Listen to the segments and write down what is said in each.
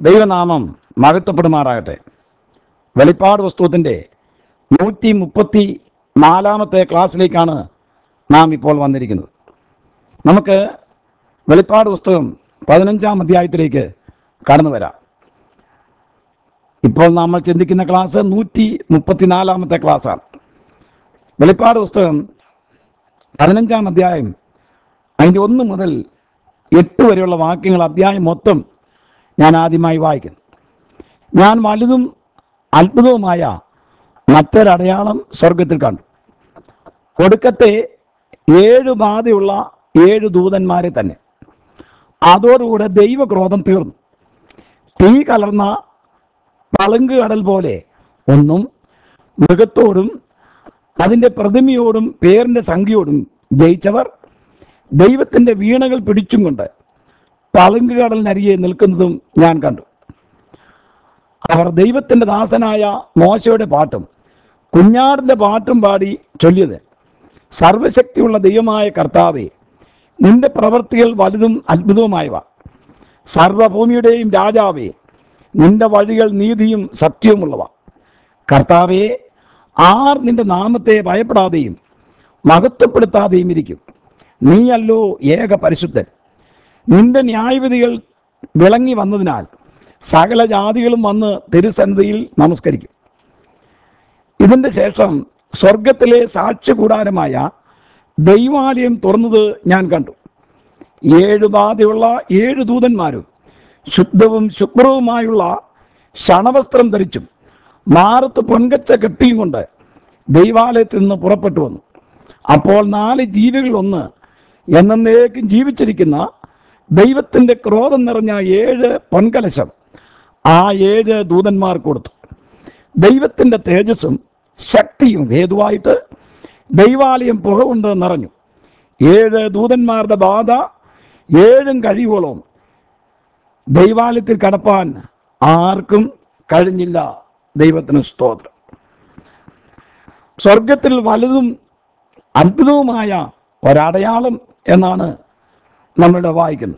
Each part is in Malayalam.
ദൈവനാമം മഹത്വപ്പെടുമാറാകട്ടെ വെളിപ്പാട് പുസ്തകത്തിൻ്റെ നൂറ്റി മുപ്പത്തി നാലാമത്തെ ക്ലാസ്സിലേക്കാണ് നാം ഇപ്പോൾ വന്നിരിക്കുന്നത് നമുക്ക് വെളിപ്പാട് പുസ്തകം പതിനഞ്ചാം അധ്യായത്തിലേക്ക് കടന്നു വരാം ഇപ്പോൾ നമ്മൾ ചിന്തിക്കുന്ന ക്ലാസ് നൂറ്റി മുപ്പത്തിനാലാമത്തെ ക്ലാസ്സാണ് വെളിപ്പാട് പുസ്തകം പതിനഞ്ചാം അധ്യായം അതിൻ്റെ ഒന്ന് മുതൽ എട്ട് വരെയുള്ള വാക്യങ്ങൾ അധ്യായം മൊത്തം ഞാൻ ആദ്യമായി വായിക്കുന്നു ഞാൻ വലുതും അത്ഭുതവുമായ മറ്റൊരടയാളം സ്വർഗത്തിൽ കണ്ടു ഒടുക്കത്തെ ഏഴ് ബാധയുള്ള ഏഴ് ദൂതന്മാരെ തന്നെ അതോടുകൂടെ ദൈവക്രോധം തീർന്നു തീ കലർന്ന പളുങ്ക് കടൽ പോലെ ഒന്നും മൃഗത്തോടും അതിൻ്റെ പ്രതിമയോടും പേരിൻ്റെ സംഖ്യയോടും ജയിച്ചവർ ദൈവത്തിൻ്റെ വീണകൾ പിടിച്ചും കൊണ്ട് പളുങ്ക് കടലിനരികെ നിൽക്കുന്നതും ഞാൻ കണ്ടു അവർ ദൈവത്തിൻ്റെ ദാസനായ മോശയുടെ പാട്ടും കുഞ്ഞാടിൻ്റെ പാട്ടും പാടി ചൊല്ലിയത് സർവശക്തിയുള്ള ദൈവമായ കർത്താവെ നിന്റെ പ്രവൃത്തികൾ വലുതും അത്ഭുതവുമായവ സർവഭൂമിയുടെയും രാജാവേ നിന്റെ വഴികൾ നീതിയും സത്യവുമുള്ളവ കർത്താവെ ആർ നിന്റെ നാമത്തെ ഭയപ്പെടാതെയും മഹത്വപ്പെടുത്താതെയും ഇരിക്കും നീയല്ലോ ഏക പരിശുദ്ധൻ നിന്റെ ന്യായവിധികൾ വിളങ്ങി വന്നതിനാൽ സകല ജാതികളും വന്ന് തിരുസന്നിധിയിൽ നമസ്കരിക്കും ഇതിൻ്റെ ശേഷം സ്വർഗത്തിലെ സാക്ഷ്യ കൂടാരമായ ദൈവാലയം തുറന്നത് ഞാൻ കണ്ടു ഏഴ് ബാധയുള്ള ഏഴ് ദൂതന്മാരും ശുദ്ധവും ശുക്രവുമായുള്ള ശണവസ്ത്രം ധരിച്ചും മാറത്ത് പൊൻകച്ച കെട്ടിയും കൊണ്ട് ദൈവാലയത്തിൽ നിന്ന് പുറപ്പെട്ടു വന്നു അപ്പോൾ നാല് ജീവികൾ ഒന്ന് എന്നേക്കും ജീവിച്ചിരിക്കുന്ന ദൈവത്തിൻ്റെ ക്രോധം നിറഞ്ഞ ഏഴ് പൊൻകലശം ആ ഏഴ് ദൂതന്മാർ കൊടുത്തു ദൈവത്തിൻ്റെ തേജസ്സും ശക്തിയും ഹേതുവായിട്ട് ദൈവാലയം പുക കൊണ്ട് നിറഞ്ഞു ഏഴ് ദൂതന്മാരുടെ ബാധ ഏഴും കഴിയുവോളം ദൈവാലയത്തിൽ കടപ്പാൻ ആർക്കും കഴിഞ്ഞില്ല ദൈവത്തിന് സ്തോത്രം സ്വർഗത്തിൽ വലുതും അത്ഭുതവുമായ ഒരടയാളം എന്നാണ് നമ്മളിവിടെ വായിക്കുന്നത്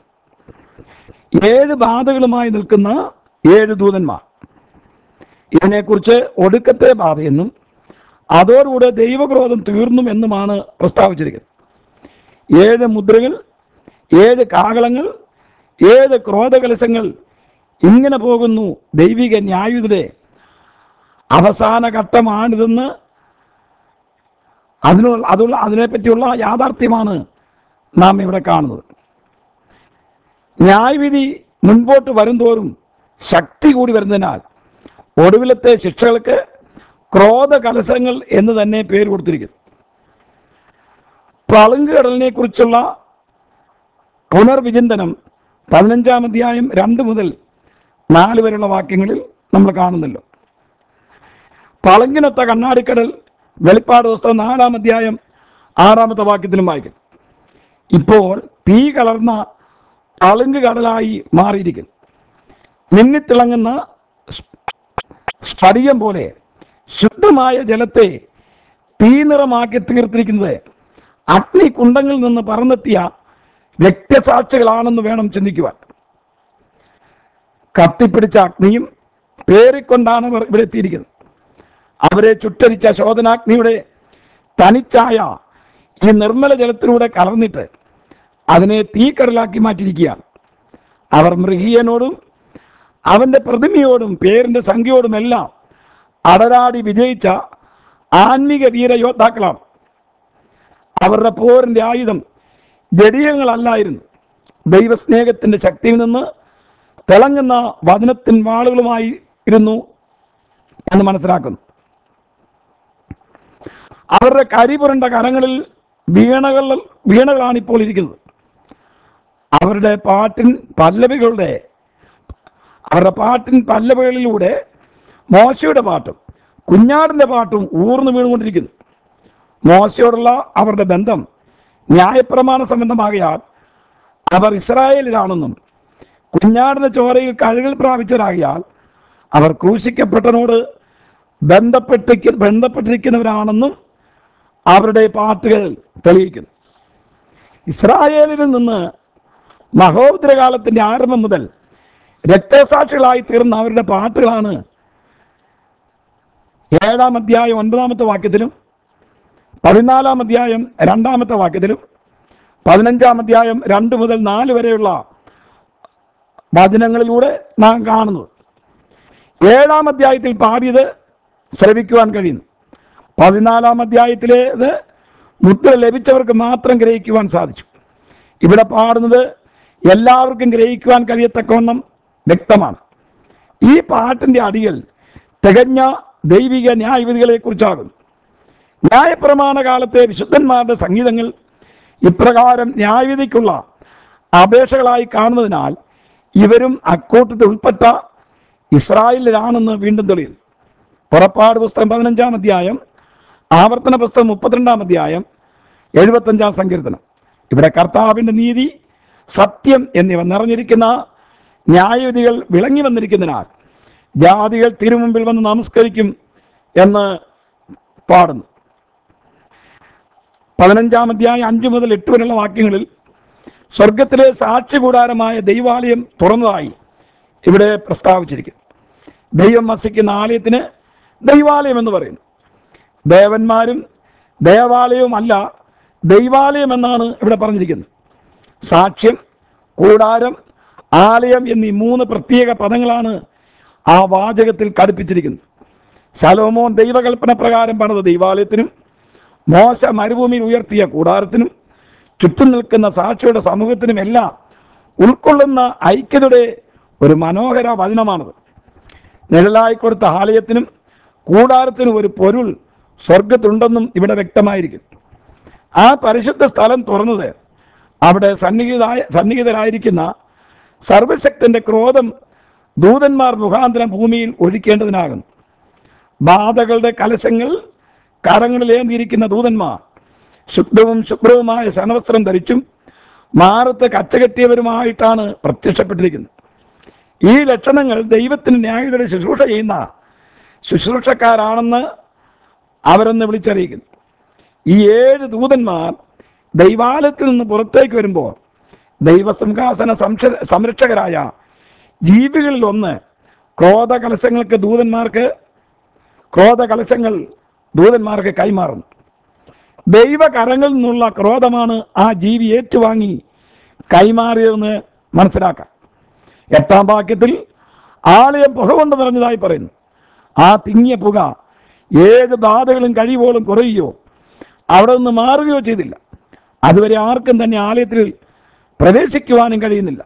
ഏഴ് ബാധകളുമായി നിൽക്കുന്ന ഏഴ് ദൂതന്മാർ ഇതിനെക്കുറിച്ച് ഒടുക്കത്തെ ബാധയെന്നും അതോടുകൂടെ ദൈവക്രോധം തീർന്നും എന്നുമാണ് പ്രസ്താവിച്ചിരിക്കുന്നത് ഏഴ് മുദ്രകൾ ഏഴ് കാകളങ്ങൾ ഏഴ് ക്രോധകലശങ്ങൾ ഇങ്ങനെ പോകുന്നു ദൈവിക ന്യായുതിരെ അവസാന ഘട്ടമാണിതെന്ന് അതിനുള്ള അതുള്ള അതിനെപ്പറ്റിയുള്ള യാഥാർത്ഥ്യമാണ് നാം ഇവിടെ കാണുന്നത് ന്യായവിധി മുൻപോട്ട് വരുംതോറും ശക്തി കൂടി വരുന്നതിനാൽ ഒടുവിലത്തെ ശിക്ഷകൾക്ക് ക്രോധ കലശങ്ങൾ എന്ന് തന്നെ പേര് കൊടുത്തിരിക്കുന്നു പളുങ്ക് കടലിനെ കുറിച്ചുള്ള പുനർവിചിന്തനം പതിനഞ്ചാം അധ്യായം രണ്ട് മുതൽ നാല് വരെയുള്ള വാക്യങ്ങളിൽ നമ്മൾ കാണുന്നല്ലോ പളുങ്കിനൊത്ത കണ്ണാടിക്കടൽ വെളിപ്പാട് പുസ്തകം നാലാം അധ്യായം ആറാമത്തെ വാക്യത്തിലും വായിക്കും ഇപ്പോൾ തീ കലർന്ന പളുങ്ക് കടലായി മാറിയിരിക്കുന്നു മിന്നിത്തിളങ്ങുന്ന സ്ഫടികം പോലെ ശുദ്ധമായ ജലത്തെ തീനിറമാക്കി തീർത്തിരിക്കുന്നത് അഗ്നികുണ്ടങ്ങളിൽ നിന്ന് പറന്നെത്തിയ രക്തസാക്ഷികളാണെന്ന് വേണം ചിന്തിക്കുവാൻ കത്തിപ്പിടിച്ച അഗ്നിയും പേറിക്കൊണ്ടാണ് അവർ ഇവിടെ എത്തിയിരിക്കുന്നത് അവരെ ചുട്ടരിച്ച ശോധനാഗ്നിയുടെ തനിച്ചായ ഈ നിർമ്മല ജലത്തിലൂടെ കലർന്നിട്ട് അതിനെ തീക്കടലാക്കി മാറ്റിയിരിക്കുകയാണ് അവർ മൃഗീയനോടും അവൻ്റെ പ്രതിമയോടും പേരിൻ്റെ സംഖ്യയോടുമെല്ലാം അടരാടി വിജയിച്ച ആത്മീക വീരയോദ്ധാക്കളാണ് അവരുടെ പോരിൻ്റെ ആയുധം ജഡീയങ്ങളല്ലായിരുന്നു ദൈവസ്നേഹത്തിൻ്റെ ശക്തിയിൽ നിന്ന് തിളങ്ങുന്ന വചനത്തിൻ വാളുകളുമായി ഇരുന്നു എന്ന് മനസ്സിലാക്കുന്നു അവരുടെ കരിപുരണ്ട കരങ്ങളിൽ വീണകൾ വീണകളാണ് ഇപ്പോൾ ഇരിക്കുന്നത് അവരുടെ പാട്ടിൻ പല്ലവികളുടെ അവരുടെ പാട്ടിൻ പല്ലവികളിലൂടെ മോശയുടെ പാട്ടും കുഞ്ഞാടിൻ്റെ പാട്ടും ഊർന്നു വീണുകൊണ്ടിരിക്കുന്നു മോശയോടുള്ള അവരുടെ ബന്ധം ന്യായപ്രമാണ സംബന്ധമാകയാൽ അവർ ഇസ്രായേലിലാണെന്നും കുഞ്ഞാടിൻ്റെ ചോരയിൽ കഴുകൾ പ്രാപിച്ചവരാകിയാൽ അവർ ക്രൂശിക്കപ്പെട്ടനോട് ബന്ധപ്പെട്ടിരിക്ക ബന്ധപ്പെട്ടിരിക്കുന്നവരാണെന്നും അവരുടെ പാട്ടുകൾ തെളിയിക്കുന്നു ഇസ്രായേലിൽ നിന്ന് മഹോദരകാലത്തിൻ്റെ ആരംഭം മുതൽ രക്തസാക്ഷികളായി തീർന്ന അവരുടെ പാട്ടുകളാണ് ഏഴാം അധ്യായം ഒൻപതാമത്തെ വാക്യത്തിലും പതിനാലാം അധ്യായം രണ്ടാമത്തെ വാക്യത്തിലും പതിനഞ്ചാം അധ്യായം രണ്ട് മുതൽ നാല് വരെയുള്ള വചനങ്ങളിലൂടെ നാം കാണുന്നത് ഏഴാം അധ്യായത്തിൽ പാടിയത് ശ്രവിക്കുവാൻ കഴിയുന്നു പതിനാലാം അധ്യായത്തിലേത് മുദ്ര ലഭിച്ചവർക്ക് മാത്രം ഗ്രഹിക്കുവാൻ സാധിച്ചു ഇവിടെ പാടുന്നത് എല്ലാവർക്കും ഗ്രഹിക്കുവാൻ കഴിയത്തക്കവണ്ണം വ്യക്തമാണ് ഈ പാട്ടിൻ്റെ അടികൾ തികഞ്ഞ ദൈവിക ന്യായവിധികളെ കുറിച്ചാകുന്നു ന്യായപ്രമാണ കാലത്തെ വിശുദ്ധന്മാരുടെ സംഗീതങ്ങൾ ഇപ്രകാരം ന്യായവിധിക്കുള്ള അപേക്ഷകളായി കാണുന്നതിനാൽ ഇവരും അക്കൂട്ടത്തിൽ ഉൾപ്പെട്ട ഇസ്രായേലിലാണെന്ന് വീണ്ടും തെളിയുന്നു പുറപ്പാട് പുസ്തകം പതിനഞ്ചാം അധ്യായം ആവർത്തന പുസ്തകം മുപ്പത്തിരണ്ടാം അധ്യായം എഴുപത്തഞ്ചാം സങ്കീർത്തനം ഇവിടെ കർത്താവിൻ്റെ നീതി സത്യം എന്നിവ നിറഞ്ഞിരിക്കുന്ന ന്യായവിധികൾ വിളങ്ങി വന്നിരിക്കുന്നതിനാൽ ജാതികൾ തിരുമുമ്പിൽ വന്ന് നമസ്കരിക്കും എന്ന് പാടുന്നു പതിനഞ്ചാം അധ്യായം അഞ്ച് മുതൽ എട്ട് വരെയുള്ള വാക്യങ്ങളിൽ സ്വർഗത്തിലെ സാക്ഷി കൂടാരമായ ദൈവാലയം തുറന്നതായി ഇവിടെ പ്രസ്താവിച്ചിരിക്കുന്നു ദൈവം വസിക്കുന്ന ആലയത്തിന് ദൈവാലയം എന്ന് പറയുന്നു ദേവന്മാരും ദേവാലയവും അല്ല ദൈവാലയം എന്നാണ് ഇവിടെ പറഞ്ഞിരിക്കുന്നത് സാക്ഷ്യം കൂടാരം ആലയം എന്നീ മൂന്ന് പ്രത്യേക പദങ്ങളാണ് ആ വാചകത്തിൽ ഘടിപ്പിച്ചിരിക്കുന്നത് ശലോമോൻ ദൈവകൽപ്പന പ്രകാരം പണിത ദൈവാലയത്തിനും മോശ മരുഭൂമിയിൽ ഉയർത്തിയ കൂടാരത്തിനും ചുറ്റും നിൽക്കുന്ന സാക്ഷിയുടെ സമൂഹത്തിനും എല്ലാം ഉൾക്കൊള്ളുന്ന ഐക്യതയുടെ ഒരു മനോഹര വചനമാണത് നിഴലായി കൊടുത്ത ആലയത്തിനും കൂടാരത്തിനും ഒരു പൊരുൾ സ്വർഗത്തുണ്ടെന്നും ഇവിടെ വ്യക്തമായിരിക്കുന്നു ആ പരിശുദ്ധ സ്ഥലം തുറന്നത് അവിടെ സന്നിഹിതായ സന്നിഹിതരായിരിക്കുന്ന സർവശക്തന്റെ ക്രോധം ദൂതന്മാർ മുഖാന്തരം ഭൂമിയിൽ ഒഴിക്കേണ്ടതിനാകുന്നു ബാധകളുടെ കലശങ്ങൾ കരങ്ങളിലേന്തിയിരിക്കുന്ന ദൂതന്മാർ ശുദ്ധവും ശുഭ്രവുമായ ശനവസ്ത്രം ധരിച്ചും മാറത്ത് കച്ചകെട്ടിയവരുമായിട്ടാണ് പ്രത്യക്ഷപ്പെട്ടിരിക്കുന്നത് ഈ ലക്ഷണങ്ങൾ ദൈവത്തിന് ന്യായയുടെ ശുശ്രൂഷ ചെയ്യുന്ന ശുശ്രൂഷക്കാരാണെന്ന് അവരെന്ന് വിളിച്ചറിയിക്കുന്നു ഈ ഏഴ് ദൂതന്മാർ ദൈവാലയത്തിൽ നിന്ന് പുറത്തേക്ക് വരുമ്പോൾ ദൈവസിംഹാസന സംക്ഷ സംരക്ഷകരായ ജീവികളിൽ ഒന്ന് ക്രോധകലശങ്ങൾക്ക് ദൂതന്മാർക്ക് ക്രോധകലശങ്ങൾ ദൂതന്മാർക്ക് കൈമാറുന്നു ദൈവകരങ്ങളിൽ നിന്നുള്ള ക്രോധമാണ് ആ ജീവി ഏറ്റുവാങ്ങി കൈമാറിയതെന്ന് മനസ്സിലാക്കാം എട്ടാം വാക്യത്തിൽ ആലയം പുക കൊണ്ട് നിറഞ്ഞതായി പറയുന്നു ആ തിങ്ങിയ പുക ഏത് ബാധകളും കഴിയുമ്പോഴും കുറയുകയോ അവിടെ നിന്ന് മാറുകയോ ചെയ്തില്ല അതുവരെ ആർക്കും തന്നെ ആലയത്തിൽ പ്രവേശിക്കുവാനും കഴിയുന്നില്ല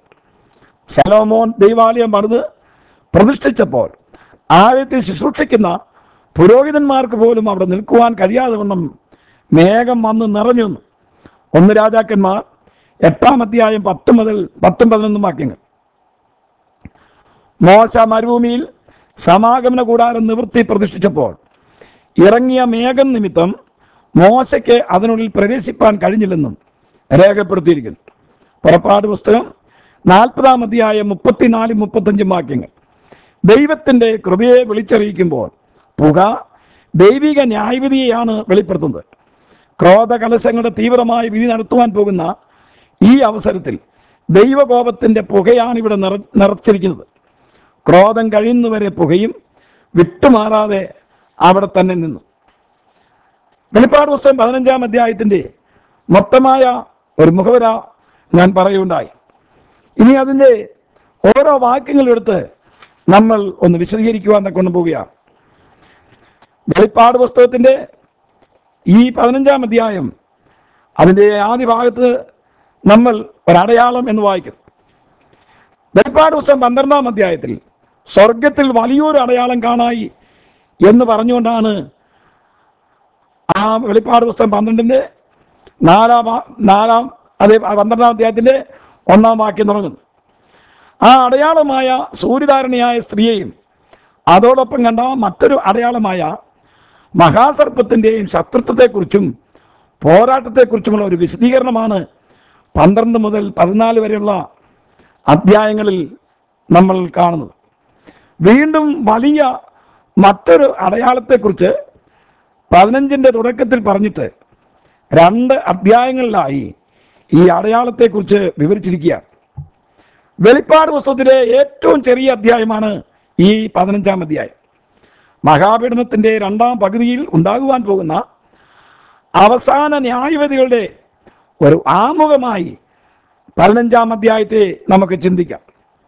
ശലോമോൻ ദൈവാലയം പണിത് പ്രതിഷ്ഠിച്ചപ്പോൾ ആലയത്തിൽ ശുശ്രൂഷിക്കുന്ന പുരോഹിതന്മാർക്ക് പോലും അവിടെ നിൽക്കുവാൻ കഴിയാതെ വണ്ണം മേഘം വന്ന് നിറഞ്ഞു നിന്നു. ഒന്ന് രാജാക്കന്മാർ എട്ടാം അധ്യായം പത്ത് മുതൽ പത്തും പതിനൊന്നും വാക്യങ്ങൾ മോശ മരുഭൂമിയിൽ സമാഗമന കൂടാരം നിവൃത്തി പ്രതിഷ്ഠിച്ചപ്പോൾ ഇറങ്ങിയ മേഘം നിമിത്തം മോശയ്ക്ക് അതിനുള്ളിൽ പ്രവേശിപ്പാൻ കഴിഞ്ഞില്ലെന്നും രേഖപ്പെടുത്തിയിരിക്കുന്നു പുറപ്പാട് പുസ്തകം നാൽപ്പതാം അധ്യായം മുപ്പത്തിനാല് മുപ്പത്തഞ്ചും വാക്യങ്ങൾ ദൈവത്തിൻ്റെ കൃപയെ വിളിച്ചറിയിക്കുമ്പോൾ പുക ദൈവിക ന്യായവിധിയെയാണ് വെളിപ്പെടുത്തുന്നത് ക്രോധകലശങ്ങളുടെ തീവ്രമായ വിധി നടത്തുവാൻ പോകുന്ന ഈ അവസരത്തിൽ ദൈവകോപത്തിൻ്റെ പുകയാണ് ഇവിടെ നിറ നിറച്ചിരിക്കുന്നത് ക്രോധം കഴിയുന്നവരെ പുകയും വിട്ടുമാറാതെ അവിടെ തന്നെ നിന്നു വെളിപ്പാട് പുസ്തകം പതിനഞ്ചാം അധ്യായത്തിൻ്റെ മൊത്തമായ ഒരു മുഖവര ഞാൻ പറയുണ്ടായി ഇനി അതിൻ്റെ ഓരോ വാക്യങ്ങളും എടുത്ത് നമ്മൾ ഒന്ന് വിശദീകരിക്കുവാൻ കൊണ്ടുപോവുകയാണ് വെളിപ്പാട് പുസ്തകത്തിൻ്റെ ഈ പതിനഞ്ചാം അധ്യായം അതിൻ്റെ ആദ്യ ഭാഗത്ത് നമ്മൾ ഒരടയാളം എന്ന് വായിക്കുന്നു വെളിപ്പാട് പുസ്തകം പന്ത്രണ്ടാം അധ്യായത്തിൽ സ്വർഗത്തിൽ വലിയൊരു അടയാളം കാണായി എന്ന് പറഞ്ഞുകൊണ്ടാണ് ആ വെളിപ്പാട് പുസ്തകം പന്ത്രണ്ടിൻ്റെ നാലാം വാ- നാലാം അതേ പന്ത്രണ്ടാം അധ്യായത്തിൻ്റെ ഒന്നാം വാക്യം തുടങ്ങുന്നു ആ അടയാളമായ സൂര്യധാരണിയായ സ്ത്രീയെയും അതോടൊപ്പം കണ്ട മറ്റൊരു അടയാളമായ മഹാസർപ്പത്തിൻ്റെയും ശത്രുത്വത്തെക്കുറിച്ചും പോരാട്ടത്തെക്കുറിച്ചുമുള്ള ഒരു വിശദീകരണമാണ് പന്ത്രണ്ട് മുതൽ പതിനാല് വരെയുള്ള അധ്യായങ്ങളിൽ നമ്മൾ കാണുന്നത് വീണ്ടും വലിയ മറ്റൊരു അടയാളത്തെക്കുറിച്ച് പതിനഞ്ചിൻ്റെ തുടക്കത്തിൽ പറഞ്ഞിട്ട് രണ്ട് അധ്യായങ്ങളിലായി ഈ അടയാളത്തെക്കുറിച്ച് വിവരിച്ചിരിക്കുകയാണ് വെളിപ്പാട് പുസ്തകത്തിലെ ഏറ്റവും ചെറിയ അധ്യായമാണ് ഈ പതിനഞ്ചാം അധ്യായം മഹാപീഡനത്തിൻ്റെ രണ്ടാം പകുതിയിൽ ഉണ്ടാകുവാൻ പോകുന്ന അവസാന ന്യായവിധികളുടെ ഒരു ആമുഖമായി പതിനഞ്ചാം അധ്യായത്തെ നമുക്ക് ചിന്തിക്കാം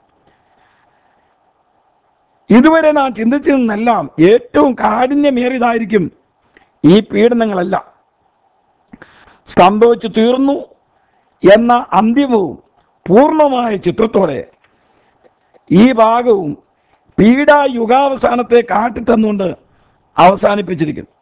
ഇതുവരെ നാം ചിന്തിച്ചതെന്നെല്ലാം ഏറ്റവും കാഠിന്യമേറിയതായിരിക്കും ഈ പീഡനങ്ങളെല്ലാം സംഭവിച്ചു തീർന്നു എന്ന അന്തിമവും പൂർണ്ണമായ ചിത്രത്തോടെ ഈ ഭാഗവും പീഡാ യുഗാവസാനത്തെ കാട്ടിത്തന്നുകൊണ്ട് അവസാനിപ്പിച്ചിരിക്കുന്നു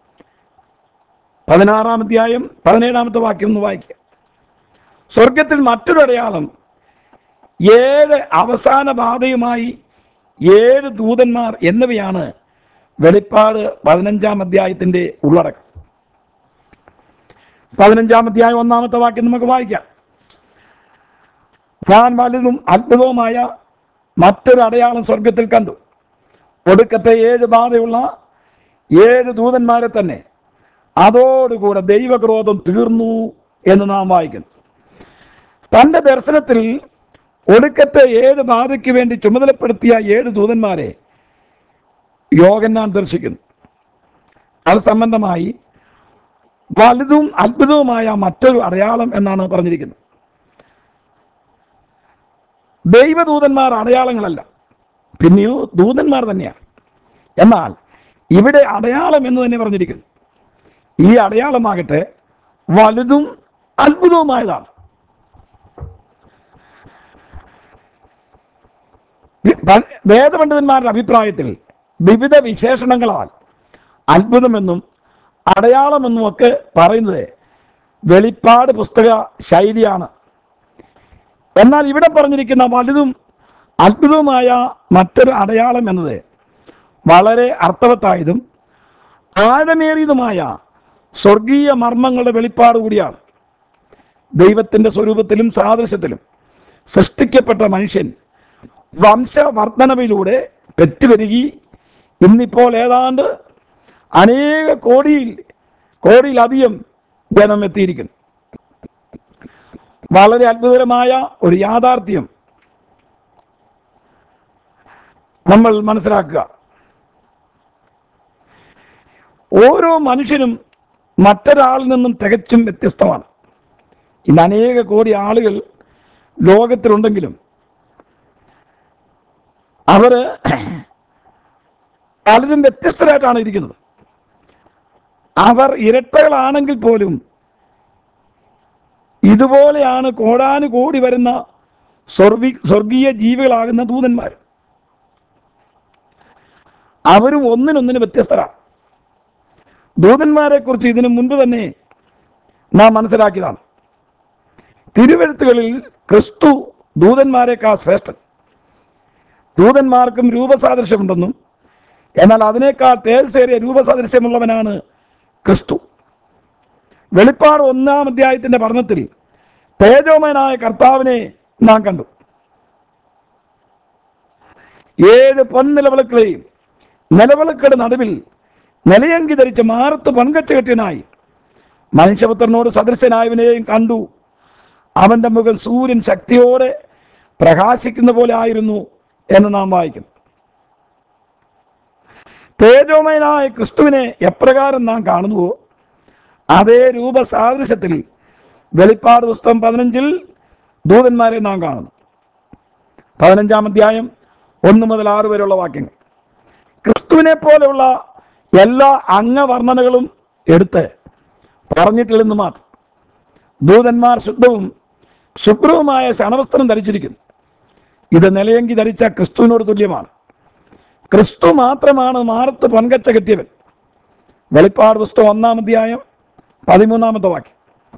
പതിനാറാം അധ്യായം പതിനേഴാമത്തെ വാക്യം ഒന്ന് വായിക്കുക സ്വർഗത്തിൽ മറ്റൊരു അടയാളം ഏഴ് അവസാന ബാധയുമായി ഏഴ് ദൂതന്മാർ എന്നിവയാണ് വെളിപ്പാട് പതിനഞ്ചാം അധ്യായത്തിന്റെ ഉള്ളടക്കം പതിനഞ്ചാം അധ്യായം ഒന്നാമത്തെ വാക്യം നമുക്ക് വായിക്കാം ഞാൻ വലുതും അത്ഭുതവുമായ മറ്റൊരു അടയാളം സ്വർഗത്തിൽ കണ്ടു ഒടുക്കത്തെ ഏഴ് ബാധയുള്ള ഏഴ് ദൂതന്മാരെ തന്നെ അതോടുകൂടെ ദൈവക്രോധം തീർന്നു എന്ന് നാം വായിക്കുന്നു തന്റെ ദർശനത്തിൽ ഒടുക്കത്തെ ഏഴ് ബാധയ്ക്ക് വേണ്ടി ചുമതലപ്പെടുത്തിയ ഏഴ് ദൂതന്മാരെ യോഗന്നാൻ ദർശിക്കുന്നു അത് സംബന്ധമായി വലുതും അത്ഭുതവുമായ മറ്റൊരു അടയാളം എന്നാണ് പറഞ്ഞിരിക്കുന്നത് ദൈവദൂതന്മാർ അടയാളങ്ങളല്ല പിന്നെയോ ദൂതന്മാർ തന്നെയാണ് എന്നാൽ ഇവിടെ അടയാളം എന്ന് തന്നെ പറഞ്ഞിരിക്കുന്നു ഈ അടയാളമാകട്ടെ വലുതും അത്ഭുതവുമായതാണ് വി- പ- വേദപണ്ഡിതന്മാരുടെ അഭിപ്രായത്തിൽ വിവിധ വിശേഷണങ്ങളാൽ അത്ഭുതമെന്നും അടയാളമെന്നും ഒക്കെ പറയുന്നത് വെളിപ്പാട് പുസ്തക ശൈലിയാണ് എന്നാൽ ഇവിടെ പറഞ്ഞിരിക്കുന്ന വലുതും അത്ഭുതവുമായ മറ്റൊരു അടയാളം എന്നത് വളരെ അർത്ഥവത്തായതും ആഴമേറിയതുമായ സ്വർഗീയ മർമ്മങ്ങളുടെ വെളിപ്പാട് കൂടിയാണ് ദൈവത്തിൻ്റെ സ്വരൂപത്തിലും സാദൃശ്യത്തിലും സൃഷ്ടിക്കപ്പെട്ട മനുഷ്യൻ വംശവർദ്ധനവിലൂടെ പെറ്റുപെരുകി ഇന്നിപ്പോൾ ഏതാണ്ട് അനേക കോടിയിൽ കോടിയിലധികം ജനം എത്തിയിരിക്കുന്നു വളരെ അത്ഭുതകരമായ ഒരു യാഥാർത്ഥ്യം നമ്മൾ മനസ്സിലാക്കുക ഓരോ മനുഷ്യനും മറ്റൊരാളിൽ നിന്നും തികച്ചും വ്യത്യസ്തമാണ് ഇന്ന് അനേക കോടി ആളുകൾ ലോകത്തിലുണ്ടെങ്കിലും അവര് പലരും വ്യത്യസ്തരായിട്ടാണ് ഇരിക്കുന്നത് അവർ ഇരട്ടകളാണെങ്കിൽ പോലും ഇതുപോലെയാണ് കോടാനുകോടി വരുന്ന സ്വർവി സ്വർഗീയ ജീവികളാകുന്ന ദൂതന്മാർ അവരും ഒന്നിനൊന്നിന് വ്യത്യസ്തരാണ് ദൂതന്മാരെ കുറിച്ച് ഇതിനു മുൻപ് തന്നെ നാം മനസ്സിലാക്കിയതാണ് തിരുവെഴുത്തുകളിൽ ക്രിസ്തു ദൂതന്മാരെക്കാൾ ശ്രേഷ്ഠൻ ദൂതന്മാർക്കും രൂപസാദൃശ്യമുണ്ടെന്നും എന്നാൽ അതിനേക്കാൾ തേജസ്സേറിയ രൂപസാദൃശ്യമുള്ളവനാണ് ക്രിസ്തു വെളിപ്പാട് ഒന്നാം അധ്യായത്തിന്റെ പഠനത്തിൽ തേജോമയനായ കർത്താവിനെ നാം കണ്ടു ഏഴ് പൊൻനിലവിളക്കുകളെയും നിലവിളക്കുടെ നടുവിൽ നിലയങ്കി ധരിച്ച് മാറത്ത് പങ്കച്ച കെട്ടിയനായി മനുഷ്യപുത്രനോട് സദൃശനായവനെയും കണ്ടു അവന്റെ മുഖം സൂര്യൻ ശക്തിയോടെ പ്രകാശിക്കുന്ന പോലെ ആയിരുന്നു എന്ന് നാം വായിക്കുന്നു തേജോമയനായ ക്രിസ്തുവിനെ എപ്രകാരം നാം കാണുന്നുവോ അതേ രൂപസാദൃശ്യത്തിൽ വെളിപ്പാട് പുസ്തകം പതിനഞ്ചിൽ ദൂതന്മാരെ നാം കാണുന്നു പതിനഞ്ചാം അധ്യായം ഒന്ന് മുതൽ ആറ് വരെയുള്ള വാക്യങ്ങൾ ക്രിസ്തുവിനെ പോലെയുള്ള എല്ലാ അംഗവർണ്ണനകളും എടുത്ത് പറഞ്ഞിട്ടില്ലെന്ന് മാത്രം ദൂതന്മാർ ശുദ്ധവും ശുഭ്രവുമായ ശണവസ്ത്രം ധരിച്ചിരിക്കുന്നു ഇത് നിലയങ്കി ധരിച്ച ക്രിസ്തുവിനോട് തുല്യമാണ് ക്രിസ്തു മാത്രമാണ് മാറത്ത് പങ്കച്ച കെട്ടിയവൻ വെളിപ്പാട് പുസ്തകം ഒന്നാം അധ്യായം പതിമൂന്നാമത്തെ വാക്യം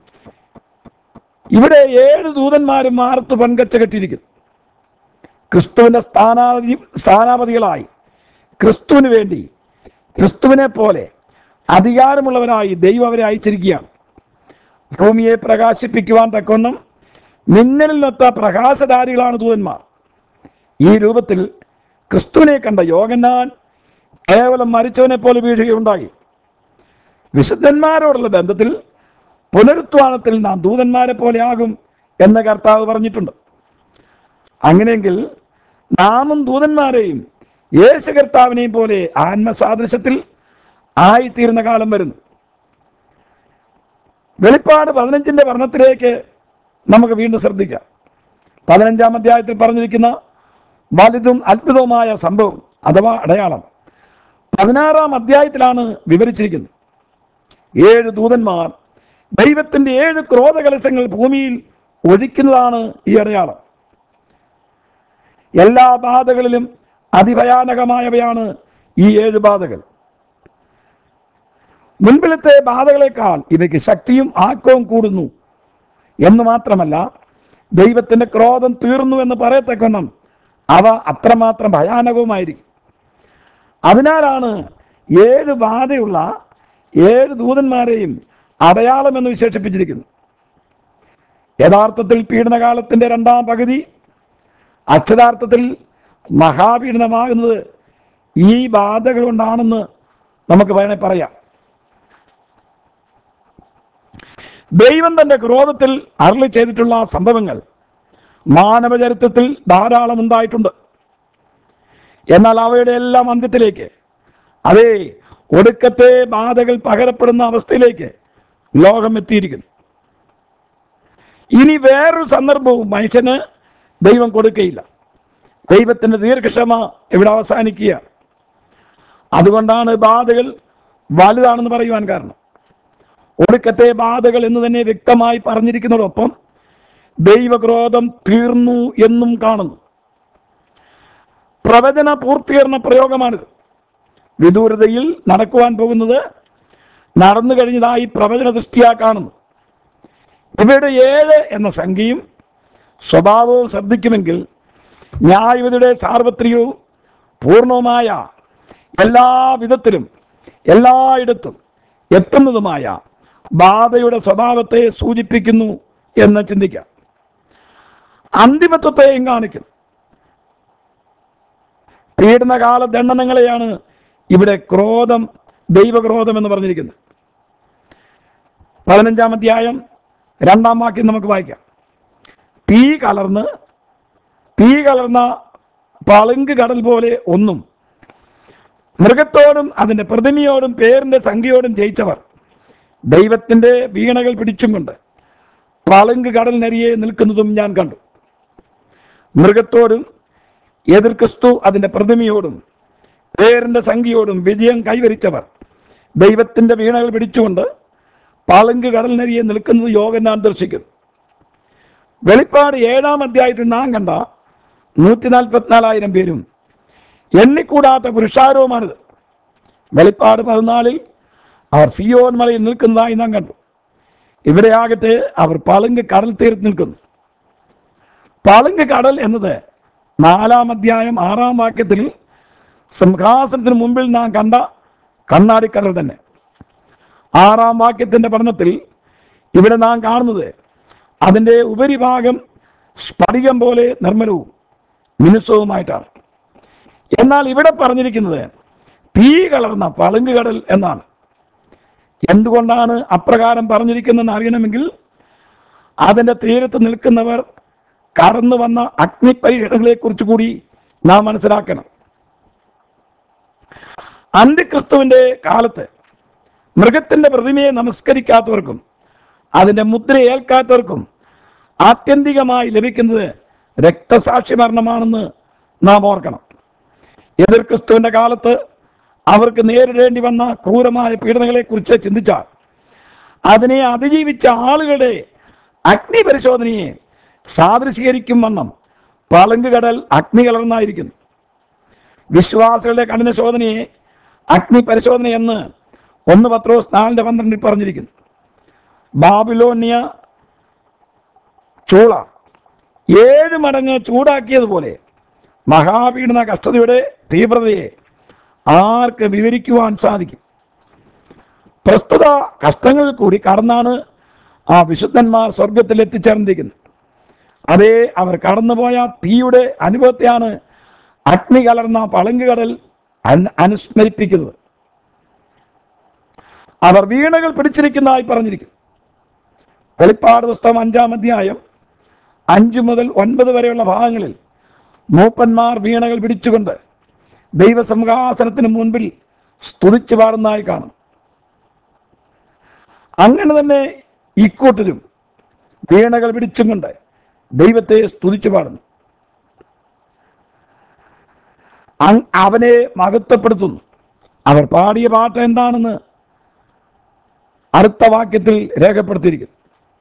ഇവിടെ ഏഴ് ദൂതന്മാരും മാറത്ത് പങ്കച്ച കെട്ടിയിരിക്കുന്നു ക്രിസ്തുവിന്റെ സ്ഥാനാപതി സ്ഥാനാപതികളായി ക്രിസ്തുവിന് വേണ്ടി ക്രിസ്തുവിനെ പോലെ അധികാരമുള്ളവരായി ദൈവം അവരെ അയച്ചിരിക്കുകയാണ് ഭൂമിയെ പ്രകാശിപ്പിക്കുവാൻ തക്കൊന്നും മിന്നലിനൊത്ത പ്രകാശധാരികളാണ് ദൂതന്മാർ ഈ രൂപത്തിൽ ക്രിസ്തുവിനെ കണ്ട യോഗന്നാൻ കേവലം മരിച്ചവനെ പോലെ വീഴുകയുണ്ടായി വിശുദ്ധന്മാരോടുള്ള ബന്ധത്തിൽ പുനരുത്വാനത്തിൽ നാം ദൂതന്മാരെ പോലെയാകും എന്ന് കർത്താവ് പറഞ്ഞിട്ടുണ്ട് അങ്ങനെയെങ്കിൽ നാമും ദൂതന്മാരെയും യേശു കർത്താവിനെയും പോലെ ആത്മസാദൃശ്യത്തിൽ ആയിത്തീരുന്ന കാലം വരുന്നു വെളിപ്പാട് പതിനഞ്ചിന്റെ വർണ്ണത്തിലേക്ക് നമുക്ക് വീണ്ടും ശ്രദ്ധിക്കാം പതിനഞ്ചാം അധ്യായത്തിൽ പറഞ്ഞിരിക്കുന്ന വലുതും അത്ഭുതവുമായ സംഭവം അഥവാ അടയാളം പതിനാറാം അധ്യായത്തിലാണ് വിവരിച്ചിരിക്കുന്നത് ഏഴ് ദൂതന്മാർ ദൈവത്തിന്റെ ഏഴ് ക്രോധകലശങ്ങൾ ഭൂമിയിൽ ഒഴിക്കുന്നതാണ് ഈ അടയാളം എല്ലാ ബാധകളിലും അതിഭയാനകമായവയാണ് ഈ ഏഴ് ബാധകൾ മുൻപിലത്തെ ബാധകളെക്കാൾ ഇവയ്ക്ക് ശക്തിയും ആക്കവും കൂടുന്നു എന്ന് മാത്രമല്ല ദൈവത്തിന്റെ ക്രോധം തീർന്നു എന്ന് പറയത്തക്കവണ്ണം അവ അത്രമാത്രം ഭയാനകവുമായിരിക്കും അതിനാലാണ് ഏഴ് ബാധയുള്ള ഏഴ് ദൂതന്മാരെയും അടയാളം എന്ന് വിശേഷിപ്പിച്ചിരിക്കുന്നു യഥാർത്ഥത്തിൽ പീഡനകാലത്തിന്റെ രണ്ടാം പകുതി അക്ഷരാർത്ഥത്തിൽ മഹാപീഡനമാകുന്നത് ഈ ബാധകൾ കൊണ്ടാണെന്ന് നമുക്ക് വേണേ പറയാം ദൈവം തന്റെ ക്രോധത്തിൽ അരളി ചെയ്തിട്ടുള്ള സംഭവങ്ങൾ മാനവചരിത്രത്തിൽ ധാരാളം ഉണ്ടായിട്ടുണ്ട് എന്നാൽ അവയുടെ എല്ലാം അന്ത്യത്തിലേക്ക് അതേ ഒടുക്കത്തെ ബാധകൾ പകരപ്പെടുന്ന അവസ്ഥയിലേക്ക് ലോകം എത്തിയിരിക്കുന്നു ഇനി വേറൊരു സന്ദർഭവും മനുഷ്യന് ദൈവം കൊടുക്കയില്ല ദൈവത്തിന്റെ ദീർഘക്ഷമ ഇവിടെ അവസാനിക്കുക അതുകൊണ്ടാണ് ബാധകൾ വലുതാണെന്ന് പറയുവാൻ കാരണം ഒടുക്കത്തെ ബാധകൾ എന്ന് തന്നെ വ്യക്തമായി പറഞ്ഞിരിക്കുന്നതോടൊപ്പം ദൈവക്രോധം തീർന്നു എന്നും കാണുന്നു പ്രവചന പൂർത്തീകരണ പ്രയോഗമാണിത് വിദൂരതയിൽ നടക്കുവാൻ പോകുന്നത് നടന്നു കഴിഞ്ഞതായി പ്രവചന ദൃഷ്ടിയാ കാണുന്നു ഇവയുടെ ഏഴ് എന്ന സംഖ്യയും സ്വഭാവവും ശ്രദ്ധിക്കുമെങ്കിൽ ന്യായവിധിയുടെ സാർവത്രികവും പൂർണ്ണവുമായ എല്ലാ വിധത്തിലും എല്ലായിടത്തും എത്തുന്നതുമായ ബാധയുടെ സ്വഭാവത്തെ സൂചിപ്പിക്കുന്നു എന്ന് ചിന്തിക്കാം അന്തിമത്വത്തെയും കാണിക്കുന്നു പീഡനകാല ദണ്ഡനങ്ങളെയാണ് ഇവിടെ ക്രോധം ദൈവക്രോധം എന്ന് പറഞ്ഞിരിക്കുന്നത് പതിനഞ്ചാം അധ്യായം രണ്ടാം വാക്യം നമുക്ക് വായിക്കാം തീ കലർന്ന് തീ കലർന്ന പളുങ്ക് കടൽ പോലെ ഒന്നും മൃഗത്തോടും അതിൻ്റെ പ്രതിമയോടും പേരിൻ്റെ സംഖ്യയോടും ജയിച്ചവർ ദൈവത്തിൻ്റെ വീണകൾ പിടിച്ചും കൊണ്ട് പളുങ്ക് കടലിനരിയെ നിൽക്കുന്നതും ഞാൻ കണ്ടു മൃഗത്തോടും എതിർ ക്രിസ്തു അതിൻ്റെ പ്രതിമയോടും പേരിൻ്റെ സംഖ്യയോടും വിജയം കൈവരിച്ചവർ ദൈവത്തിൻ്റെ വീണകൾ പിടിച്ചുകൊണ്ട് പളുങ്ക് കടലിനരിയെ നിൽക്കുന്നത് യോഗം ഞാൻ ദർശിക്കുന്നു വെളിപ്പാട് ഏഴാം അധ്യായത്തിൽ നാം കണ്ട നൂറ്റി നാൽപ്പത്തിനാലായിരം പേരും എണ്ണിക്കൂടാത്ത പുരുഷാരവുമാണിത് വെളിപ്പാട് പതിനാലിൽ അവർ സിയോൻ മലയിൽ നിൽക്കുന്നതായി നാം കണ്ടു ഇവിടെ ആകട്ടെ അവർ പളുങ്ക് കടൽ തീരത്ത് നിൽക്കുന്നു പളുങ്ക് കടൽ എന്നത് നാലാം അധ്യായം ആറാം വാക്യത്തിൽ സിംഹാസനത്തിന് മുമ്പിൽ നാം കണ്ട കണ്ണാടിക്കടൽ തന്നെ ആറാം വാക്യത്തിന്റെ പഠനത്തിൽ ഇവിടെ നാം കാണുന്നത് അതിൻ്റെ ഉപരിഭാഗം സ്ഫടികം പോലെ നിർമ്മലവും മിനുസവുമായിട്ടാണ് എന്നാൽ ഇവിടെ പറഞ്ഞിരിക്കുന്നത് തീ കലർന്ന പളുങ്ക് കടൽ എന്നാണ് എന്തുകൊണ്ടാണ് അപ്രകാരം പറഞ്ഞിരിക്കുന്നതെന്ന് അറിയണമെങ്കിൽ അതിൻ്റെ തീരത്ത് നിൽക്കുന്നവർ കടന്നു വന്ന അഗ്നിപരീക്ഷണങ്ങളെ കുറിച്ച് കൂടി നാം മനസ്സിലാക്കണം അന്ത്യക്രിസ്തുവിന്റെ കാലത്ത് മൃഗത്തിന്റെ പ്രതിമയെ നമസ്കരിക്കാത്തവർക്കും അതിന്റെ മുദ്ര ഏൽക്കാത്തവർക്കും ആത്യന്തികമായി ലഭിക്കുന്നത് രക്തസാക്ഷി മരണമാണെന്ന് നാം ഓർക്കണം എതിർ ക്രിസ്തുവിന്റെ കാലത്ത് അവർക്ക് നേരിടേണ്ടി വന്ന ക്രൂരമായ പീഡനങ്ങളെക്കുറിച്ച് ചിന്തിച്ചാൽ അതിനെ അതിജീവിച്ച ആളുകളുടെ അഗ്നി പരിശോധനയെ സാദൃശീകരിക്കും വണ്ണം പളുങ്ക് കടൽ അഗ്നി കലർന്നായിരിക്കുന്നു വിശ്വാസികളുടെ കഠിന ശോധനയെ അഗ്നി പരിശോധന എന്ന് ഒന്ന് പത്രോസ് നാലിന്റെ പന്ത്രണ്ടിൽ പറഞ്ഞിരിക്കുന്നു ബാബിലോണിയ ചൂള ഏഴ് മടങ്ങ് ചൂടാക്കിയതുപോലെ മഹാപീഡന കഷ്ടതയുടെ തീവ്രതയെ ആർക്ക് വിവരിക്കുവാൻ സാധിക്കും പ്രസ്തുത കഷ്ടങ്ങളിൽ കൂടി കടന്നാണ് ആ വിശുദ്ധന്മാർ സ്വർഗത്തിൽ എത്തിച്ചേർന്നിരിക്കുന്നത് അതേ അവർ കടന്നുപോയ തീയുടെ അനുഭവത്തെയാണ് അഗ്നി കലർന്ന പളുങ്ക് കടൽ അൻ- അനുസ്മരിപ്പിക്കുന്നത് അവർ വീണകൾ പിടിച്ചിരിക്കുന്നതായി പറഞ്ഞിരിക്കുന്നു വെളിപ്പാട് പുസ്തകം അഞ്ചാം അധ്യായം അഞ്ചു മുതൽ ഒൻപത് വരെയുള്ള ഭാഗങ്ങളിൽ മൂപ്പന്മാർ വീണകൾ പിടിച്ചുകൊണ്ട് ദൈവസിംഹാസനത്തിന് മുൻപിൽ സ്തുതിച്ചു പാടുന്നതായി കാണും അങ്ങനെ തന്നെ ഇക്കൂട്ടരും വീണകൾ പിടിച്ചും കൊണ്ട് ദൈവത്തെ സ്തുതിച്ചു പാടുന്നു അങ് അവനെ മഹത്വപ്പെടുത്തുന്നു അവർ പാടിയ പാട്ട് എന്താണെന്ന് അടുത്ത വാക്യത്തിൽ രേഖപ്പെടുത്തിയിരിക്കുന്നു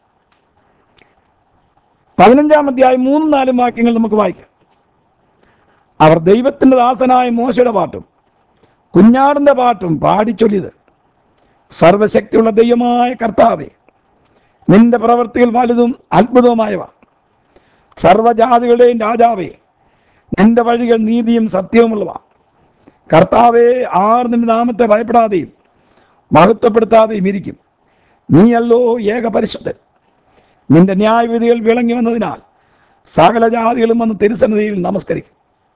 പതിനഞ്ചാം അധ്യായം മൂന്നും നാലും വാക്യങ്ങൾ നമുക്ക് വായിക്കാം അവർ ദൈവത്തിൻ്റെ ദാസനായ മോശയുടെ പാട്ടും കുഞ്ഞാടിൻ്റെ പാട്ടും പാടിച്ചൊല്ലിയത് സർവശക്തിയുള്ള ദൈവമായ കർത്താവെ നിന്റെ പ്രവൃത്തികൾ വലുതും അത്ഭുതവുമായവ സർവജാതികളുടെയും രാജാവേ നിന്റെ വഴികൾ നീതിയും സത്യവുമുള്ളവ കർത്താവെ ആർ നിന്റെ നാമത്തെ ഭയപ്പെടാതെയും മഹത്വപ്പെടുത്താതെയും ഇരിക്കും നീയല്ലോ ഏക പരിശുദ്ധൻ നിന്റെ ന്യായവിധികൾ വിളങ്ങി വന്നതിനാൽ സകല ജാതികളും വന്ന് തിരുസന്നിധിയിൽ നമസ്കരിക്കും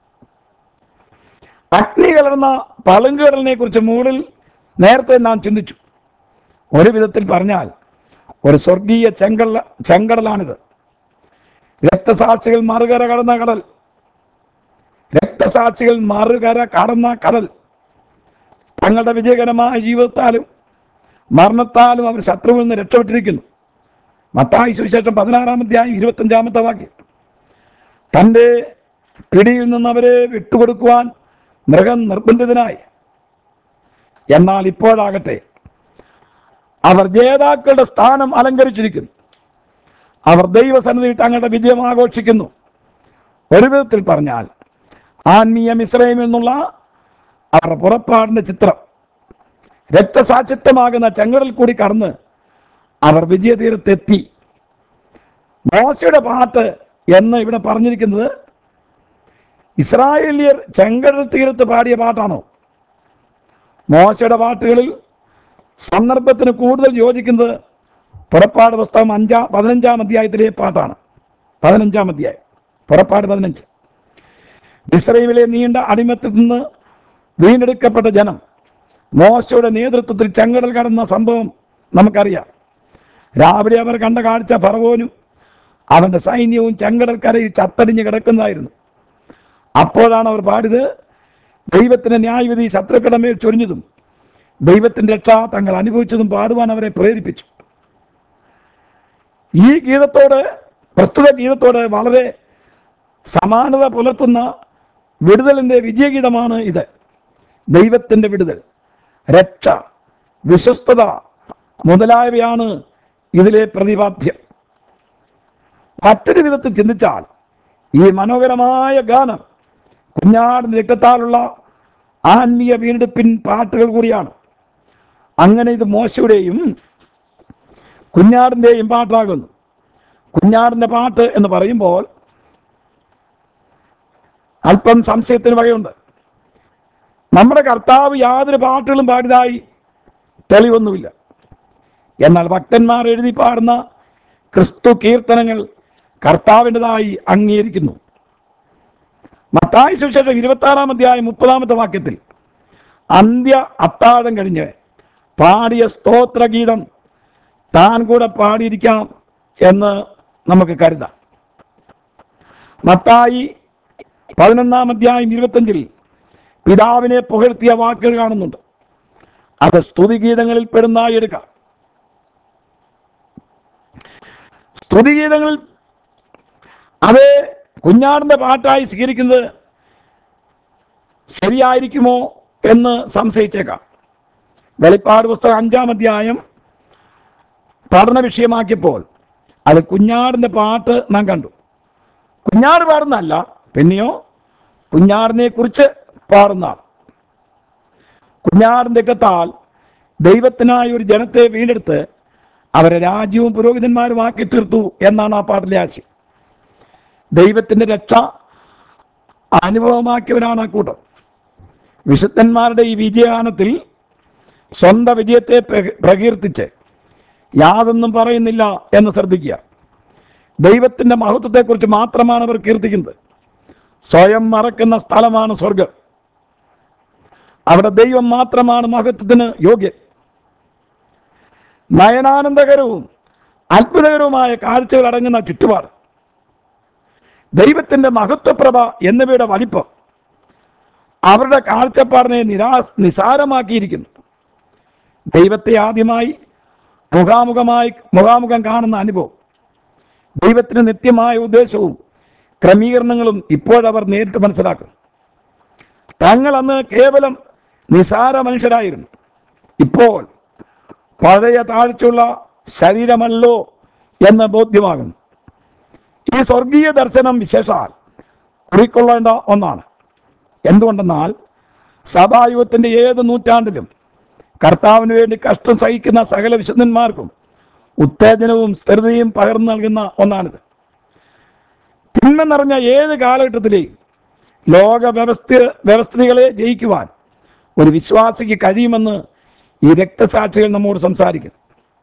അഗ്നി കലർന്ന പളുങ്കുകടലിനെ കുറിച്ച് മുകളിൽ നേരത്തെ നാം ചിന്തിച്ചു ഒരു വിധത്തിൽ പറഞ്ഞാൽ ഒരു സ്വർഗീയ ചെങ്കടല ചെങ്കടലാണിത് രക്തസാക്ഷികൾ മറുകര കടന്ന കടൽ രക്തസാക്ഷികൾ മറുകര കടന്ന കടൽ തങ്ങളുടെ വിജയകരമായ ജീവിതത്താലും മരണത്താലും അവർ ശത്രുവിൽ നിന്ന് രക്ഷപ്പെട്ടിരിക്കുന്നു മത്തായി സുവിശേഷം പതിനാറാം അധ്യായം ഇരുപത്തഞ്ചാമത്തെ വാക്യം തൻ്റെ പിടിയിൽ നിന്ന് അവരെ വിട്ടുകൊടുക്കുവാൻ മൃഗം നിർബന്ധിതനായി എന്നാൽ ഇപ്പോഴാകട്ടെ അവർ ജേതാക്കളുടെ സ്ഥാനം അലങ്കരിച്ചിരിക്കുന്നു അവർ ദൈവസന്നിധിയിൽ തങ്ങളുടെ വിജയം ആഘോഷിക്കുന്നു ഒരു വിധത്തിൽ പറഞ്ഞാൽ ആത്മീയ മിശ്രമിൽ നിന്നുള്ള അവരുടെ പുറപ്പാടിന്റെ ചിത്രം രക്തസാക്ഷിത്വമാകുന്ന ചെങ്കടൽ കൂടി കടന്ന് അവർ വിജയതീരത്തെത്തി മോശയുടെ പാട്ട് എന്ന് ഇവിടെ പറഞ്ഞിരിക്കുന്നത് ഇസ്രായേലിയർ ചെങ്കടൽ തീരത്ത് പാടിയ പാട്ടാണോ മോശയുടെ പാട്ടുകളിൽ സന്ദർഭത്തിന് കൂടുതൽ യോജിക്കുന്നത് പുറപ്പാട് പുസ്തകം അഞ്ചാം പതിനഞ്ചാം അധ്യായത്തിലെ പാട്ടാണ് പതിനഞ്ചാം അധ്യായം പുറപ്പാട് പതിനഞ്ച് ഇസ്രയേലിലെ നീണ്ട അടിമത്തിൽ നിന്ന് വീണ്ടെടുക്കപ്പെട്ട ജനം മോശയുടെ നേതൃത്വത്തിൽ ചെങ്കടൽ കടന്ന സംഭവം നമുക്കറിയാം രാവിലെ അവർ കണ്ട കാഴ്ച ഫറവോനും അവൻ്റെ സൈന്യവും ചെങ്കടൽക്കരയിൽ ചത്തടിഞ്ഞ് കിടക്കുന്നതായിരുന്നു അപ്പോഴാണ് അവർ പാടിയത് ദൈവത്തിൻ്റെ ന്യായവിധി ശത്രുക്കളുടെ മേൽ ചൊരിഞ്ഞതും ദൈവത്തിൻ്റെ രക്ഷ തങ്ങൾ അനുഭവിച്ചതും പാടുവാൻ അവരെ പ്രേരിപ്പിച്ചു ഈ ഗീതത്തോട് പ്രസ്തുത ഗീതത്തോട് വളരെ സമാനത പുലർത്തുന്ന വിടുതലിൻ്റെ വിജയഗീതമാണ് ഇത് ദൈവത്തിൻ്റെ വിടുതൽ രക്ഷ വിശ്വസ്തത മുതലായവയാണ് ഇതിലെ പ്രതിപാദ്യം മറ്റൊരു വിധത്തിൽ ചിന്തിച്ചാൽ ഈ മനോഹരമായ ഗാനം കുഞ്ഞാടിൻ്റെ രക്തത്താലുള്ള ആത്മീയ വീണ്ടെടുപ്പിൻ പാട്ടുകൾ കൂടിയാണ് അങ്ങനെ ഇത് മോശയുടെയും കുഞ്ഞാടിൻ്റെയും പാട്ടാകുന്നു കുഞ്ഞാടിൻ്റെ പാട്ട് എന്ന് പറയുമ്പോൾ അല്പം സംശയത്തിന് വകയുണ്ട് നമ്മുടെ കർത്താവ് യാതൊരു പാട്ടുകളും പാടിയതായി തെളിവൊന്നുമില്ല എന്നാൽ ഭക്തന്മാർ എഴുതി പാടുന്ന ക്രിസ്തു കീർത്തനങ്ങൾ കർത്താവിൻ്റെതായി അംഗീകരിക്കുന്നു മത്തായി സുവിശേഷം ഇരുപത്തി ആറാം അധ്യായം മുപ്പതാമത്തെ വാക്യത്തിൽ അന്ത്യ അത്താഴം കഴിഞ്ഞ് പാടിയ സ്തോത്രഗീതം താൻ കൂടെ പാടിയിരിക്കാം എന്ന് നമുക്ക് കരുതാം മത്തായി പതിനൊന്നാം അധ്യായം ഇരുപത്തഞ്ചിൽ പിതാവിനെ പുകഴ്ത്തിയ വാക്കുകൾ കാണുന്നുണ്ട് അത് സ്തുതിഗീതങ്ങളിൽ പെടുന്നതായി എടുക്കാം സ്തുതിഗീതങ്ങളിൽ അത് കുഞ്ഞാടിൻ്റെ പാട്ടായി സ്വീകരിക്കുന്നത് ശരിയായിരിക്കുമോ എന്ന് സംശയിച്ചേക്കാം വെളിപ്പാട് പുസ്തകം അഞ്ചാം അധ്യായം പഠന വിഷയമാക്കിയപ്പോൾ അത് കുഞ്ഞാടിൻ്റെ പാട്ട് നാം കണ്ടു കുഞ്ഞാട് പാടുന്നതല്ല പിന്നെയോ കുഞ്ഞാടിനെ കുറിച്ച് പാടുന്ന ആൾ കുഞ്ഞാടിൻ്റെ കത്താൽ ദൈവത്തിനായി ഒരു ജനത്തെ വീണ്ടെടുത്ത് അവരെ രാജ്യവും പുരോഹിതന്മാരുമാക്കി തീർത്തു എന്നാണ് ആ പാട്ടിലെ ആശയം ദൈവത്തിൻ്റെ രക്ഷ അനുഭവമാക്കിയവരാണ് ആ കൂട്ടം വിശുദ്ധന്മാരുടെ ഈ വിജയഗാനത്തിൽ സ്വന്തം വിജയത്തെ പ്ര- പ്രകീർത്തിച്ച് യാതൊന്നും പറയുന്നില്ല എന്ന് ശ്രദ്ധിക്കുക ദൈവത്തിൻ്റെ മഹത്വത്തെക്കുറിച്ച് മാത്രമാണ് അവർ കീർത്തിക്കുന്നത് സ്വയം മറക്കുന്ന സ്ഥലമാണ് സ്വർഗം അവിടെ ദൈവം മാത്രമാണ് മഹത്വത്തിന് യോഗ്യൻ നയനാനന്ദകരവും അത്ഭുതകരവുമായ കാഴ്ചകൾ അടങ്ങുന്ന ചുറ്റുപാട് ദൈവത്തിൻ്റെ മഹത്വപ്രഭ എന്നിവയുടെ വലിപ്പം അവരുടെ കാഴ്ചപ്പാടിനെ നിരാസ് നിസാരമാക്കിയിരിക്കുന്നു ദൈവത്തെ ആദ്യമായി മുഖാമുഖമായി മുഖാമുഖം കാണുന്ന അനുഭവം ദൈവത്തിന് നിത്യമായ ഉദ്ദേശവും ക്രമീകരണങ്ങളും ഇപ്പോഴവർ നേരിട്ട് മനസ്സിലാക്കും തങ്ങൾ അന്ന് കേവലം നിസാര മനുഷ്യരായിരുന്നു ഇപ്പോൾ പഴയ താഴ്ചയുള്ള ശരീരമല്ലോ എന്ന് ബോധ്യമാകുന്നു ഈ സ്വർഗീയ ദർശനം വിശേഷാൽ കുറിക്കൊള്ളേണ്ട ഒന്നാണ് എന്തുകൊണ്ടെന്നാൽ സഭായുഗത്തിൻ്റെ ഏത് നൂറ്റാണ്ടിലും കർത്താവിന് വേണ്ടി കഷ്ടം സഹിക്കുന്ന സകല വിശുദ്ധന്മാർക്കും ഉത്തേജനവും സ്ഥിരതയും പകർന്നു നൽകുന്ന ഒന്നാണിത് തിന്മ നിറഞ്ഞ ഏത് കാലഘട്ടത്തിലെയും ലോക വ്യവസ്ഥ വ്യവസ്ഥിതികളെ ജയിക്കുവാൻ ഒരു വിശ്വാസിക്ക് കഴിയുമെന്ന് ഈ രക്തസാക്ഷികൾ നമ്മോട് സംസാരിക്കുന്നു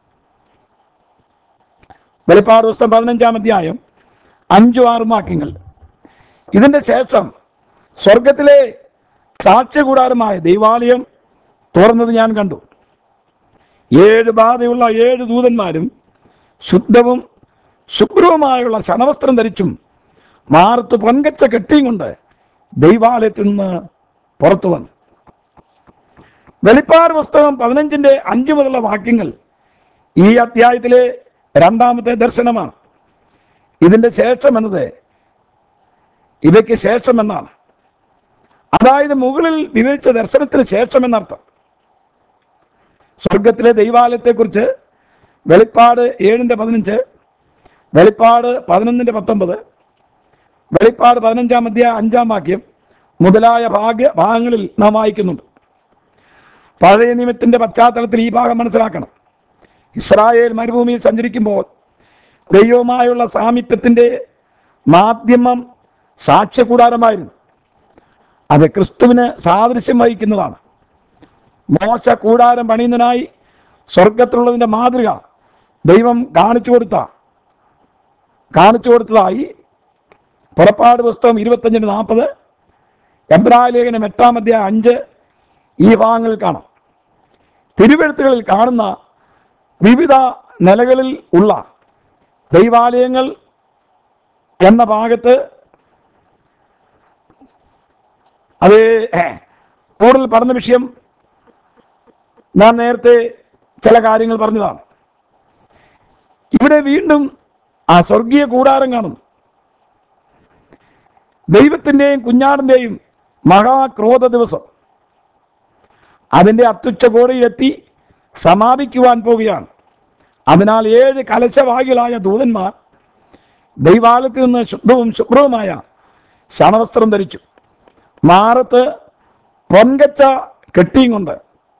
വെളിപ്പാട് പുസ്തകം പതിനഞ്ചാം അധ്യായം അഞ്ചും ആറും വാക്യങ്ങൾ ഇതിൻ്റെ ശേഷം സ്വർഗത്തിലെ സാക്ഷ്യകൂടാരമായ ദൈവാലയം തുറന്നത് ഞാൻ കണ്ടു ഏഴ് ബാധയുള്ള ഏഴ് ദൂതന്മാരും ശുദ്ധവും ശുഭ്രവുമായുള്ള ശനവസ്ത്രം ധരിച്ചും മാറത്ത് പൊൻകച്ച കെട്ടിയും കൊണ്ട് ദൈവാലയത്തിൽ നിന്ന് പുറത്തു വന്നു വെളിപ്പാട് പുസ്തകം പതിനഞ്ചിൻ്റെ അഞ്ച് മുതലുള്ള വാക്യങ്ങൾ ഈ അധ്യായത്തിലെ രണ്ടാമത്തെ ദർശനമാണ് ഇതിൻ്റെ ശേഷം എന്നത് ഇവയ്ക്ക് ശേഷം എന്നാണ് അതായത് മുകളിൽ വിവരിച്ച ദർശനത്തിന് ശേഷം എന്നർത്ഥം സ്വർഗത്തിലെ ദൈവാലയത്തെക്കുറിച്ച് വെളിപ്പാട് ഏഴിൻ്റെ പതിനഞ്ച് വെളിപ്പാട് പതിനൊന്നിൻ്റെ പത്തൊമ്പത് വെളിപ്പാട് പതിനഞ്ചാം അധ്യായ അഞ്ചാം വാക്യം മുതലായ ഭാഗ്യ ഭാഗങ്ങളിൽ നാം വായിക്കുന്നുണ്ട് പഴയ നിയമത്തിൻ്റെ പശ്ചാത്തലത്തിൽ ഈ ഭാഗം മനസ്സിലാക്കണം ഇസ്രായേൽ മരുഭൂമിയിൽ സഞ്ചരിക്കുമ്പോൾ ദൈവവുമായുള്ള സാമീപ്യത്തിൻ്റെ മാധ്യമം സാക്ഷ്യകൂടാരമായിരുന്നു അത് ക്രിസ്തുവിന് സാദൃശ്യം വഹിക്കുന്നതാണ് മോശ കൂടാരം പണിയുന്നതിനായി സ്വർഗത്തിലുള്ളതിൻ്റെ മാതൃക ദൈവം കാണിച്ചു കൊടുത്ത കാണിച്ചു കൊടുത്തതായി പുറപ്പാട് പുസ്തകം ഇരുപത്തഞ്ചിന് നാൽപ്പത് എബ്രായ ലേഖനം എട്ടാം അധ്യായം അഞ്ച് ഈ ഭാഗങ്ങളിൽ കാണാം തിരുവെഴുത്തുകളിൽ കാണുന്ന വിവിധ നിലകളിൽ ഉള്ള ദൈവാലയങ്ങൾ എന്ന ഭാഗത്ത് അത് കൂടുതൽ പഠന വിഷയം ഞാൻ നേരത്തെ ചില കാര്യങ്ങൾ പറഞ്ഞതാണ് ഇവിടെ വീണ്ടും ആ സ്വർഗീയ കൂടാരം കാണുന്നു ദൈവത്തിൻ്റെയും കുഞ്ഞാടിൻ്റെയും മഹാക്രോധ ദിവസം അതിൻ്റെ അത്യുച്ച കോടിയിലെത്തി സമാപിക്കുവാൻ പോവുകയാണ് അതിനാൽ ഏഴ് കലശവാഹികളായ ദൂതന്മാർ ദൈവാലയത്തിൽ നിന്ന് ശുദ്ധവും ശുഭ്രവുമായ ശണവസ്ത്രം ധരിച്ചു മാറത്ത് പൊൻകച്ച കെട്ടിയും കൊണ്ട്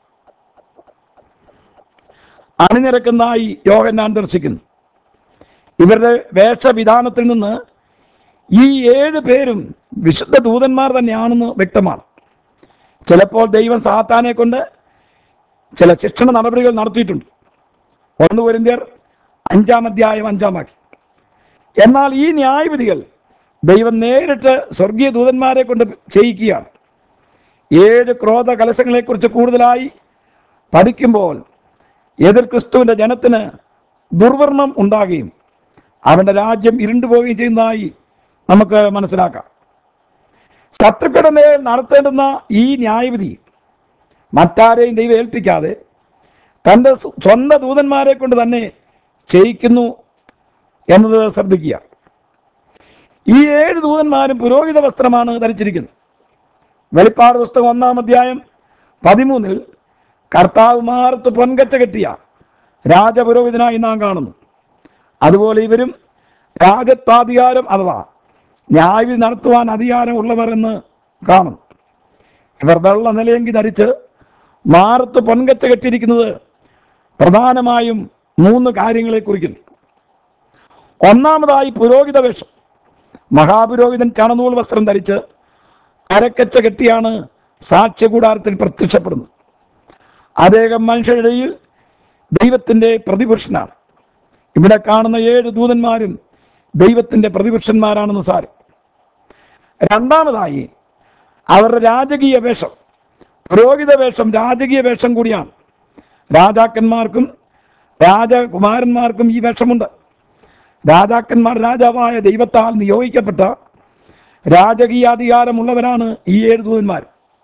അണിനിരക്കുന്നതായി യോഗന്നാൻ ദർശിക്കുന്നു ഇവരുടെ വേഷവിധാനത്തിൽ നിന്ന് ഈ ഏഴ് പേരും വിശുദ്ധ ദൂതന്മാർ തന്നെയാണെന്ന് വ്യക്തമാണ് ചിലപ്പോൾ ദൈവം സാത്താനെ കൊണ്ട് ചില ശിക്ഷണ നടപടികൾ നടത്തിയിട്ടുണ്ട് ഒന്ന് കൊരിന്ത്യർ അഞ്ചാം അധ്യായം അഞ്ചാം വാക്യം എന്നാൽ ഈ ന്യായവിധികൾ ദൈവം നേരിട്ട് സ്വർഗീയ ദൂതന്മാരെ കൊണ്ട് ചെയ്യിക്കുകയാണ് ഏഴ് ക്രോധ കലശങ്ങളെക്കുറിച്ച് കൂടുതലായി പഠിക്കുമ്പോൾ എതിർ ക്രിസ്തുവിൻ്റെ ജനത്തിന് ദുർവർണം ഉണ്ടാകുകയും അവൻ്റെ രാജ്യം ഇരുണ്ടുപോവുകയും ചെയ്യുന്നതായി നമുക്ക് മനസ്സിലാക്കാം ശത്രുക്കളുടെ മേൽ നടത്തേണ്ടുന്ന ഈ ന്യായവിധി മറ്റാരെയും ദൈവം ഏൽപ്പിക്കാതെ തൻ്റെ സ്വ- സ്വന്തം ദൂതന്മാരെ കൊണ്ട് തന്നെ ചെയ്യിക്കുന്നു എന്നത് ശ്രദ്ധിക്കുക ഈ ഏഴ് ദൂതന്മാരും പുരോഹിത വസ്ത്രമാണ് ധരിച്ചിരിക്കുന്നത് വെളിപ്പാട് പുസ്തകം ഒന്നാം അധ്യായം പതിമൂന്നിൽ കർത്താവ് മാറത്ത് പൊൻകച്ച കെട്ടിയ രാജപുരോഹിതനായി നാം കാണുന്നു അതുപോലെ ഇവരും രാജത്വാധികാരം അഥവാ ന്യായവിധി നടത്തുവാൻ അധികാരം ഉള്ളവർ എന്ന് കാണുന്നു ഇവർ വെള്ള നിലയെങ്കി ധരിച്ച് മാറത്ത് പൊൻകച്ച കെട്ടിയിരിക്കുന്നത് പ്രധാനമായും മൂന്ന് കാര്യങ്ങളെ കുറിക്കുന്നു ഒന്നാമതായി പുരോഹിത വേഷം മഹാപുരോഹിതൻ ചണനൂൽ വസ്ത്രം ധരിച്ച് അരക്കച്ച കെട്ടിയാണ് സാക്ഷ്യകൂടാരത്തിൽ പ്രത്യക്ഷപ്പെടുന്നത് അദ്ദേഹം മനുഷ്യരുടെ ഇടയിൽ ദൈവത്തിൻ്റെ പ്രതിപുരുഷനാണ് ഇവിടെ കാണുന്ന ഏഴ് ദൂതന്മാരും ദൈവത്തിൻ്റെ പ്രതിപുരുഷന്മാരാണെന്ന് സാരം രണ്ടാമതായി അവരുടെ രാജകീയ വേഷം പുരോഹിത വേഷം രാജകീയ വേഷം കൂടിയാണ് രാജാക്കന്മാർക്കും രാജകുമാരന്മാർക്കും ഈ വേഷമുണ്ട് രാജാക്കന്മാർ രാജാവായ ദൈവത്താൽ നിയോഗിക്കപ്പെട്ട രാജകീയ അധികാരമുള്ളവരാണ് ഈ ഏഴ് ദൂതന്മാർ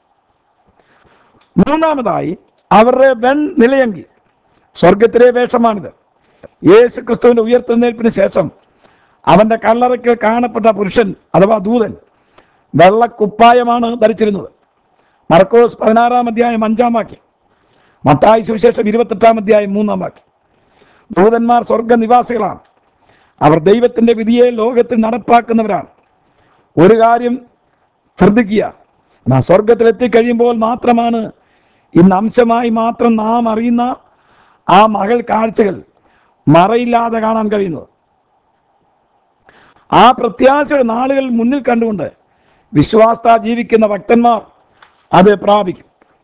മൂന്നാമതായി അവരുടെ വെൺ നിലയങ്കി സ്വർഗത്തിലെ വേഷമാണിത് യേശു ക്രിസ്തുവിന്റെ ഉയർത്തെഴുന്നേൽപ്പിന് ശേഷം അവന്റെ കല്ലറയ്ക്ക് കാണപ്പെട്ട പുരുഷൻ അഥവാ ദൂതൻ വെള്ളക്കുപ്പായമാണ് ധരിച്ചിരുന്നത് മർക്കോസ് പതിനാറാം അധ്യായം അഞ്ചാം വാക്യം മത്തായി സുവിശേഷം ഇരുപത്തെട്ടാം അധ്യായം മൂന്നാം വാക്യം ദൂതന്മാർ സ്വർഗനിവാസികളാണ് അവർ ദൈവത്തിന്റെ വിധിയെ ലോകത്തിൽ നടപ്പാക്കുന്നവരാണ് ഒരു കാര്യം ശ്രദ്ധിക്കുക നാം സ്വർഗത്തിലെത്തിക്കഴിയുമ്പോൾ മാത്രമാണ് ഇന്ന് അംശമായി മാത്രം നാം അറിയുന്ന ആ മകൾ കാഴ്ചകൾ മറയില്ലാതെ കാണാൻ കഴിയുന്നത് ആ പ്രത്യാശയുടെ നാളുകൾ മുന്നിൽ കണ്ടുകൊണ്ട് വിശ്വാസത ജീവിക്കുന്ന ഭക്തന്മാർ അത് പ്രാപിക്കും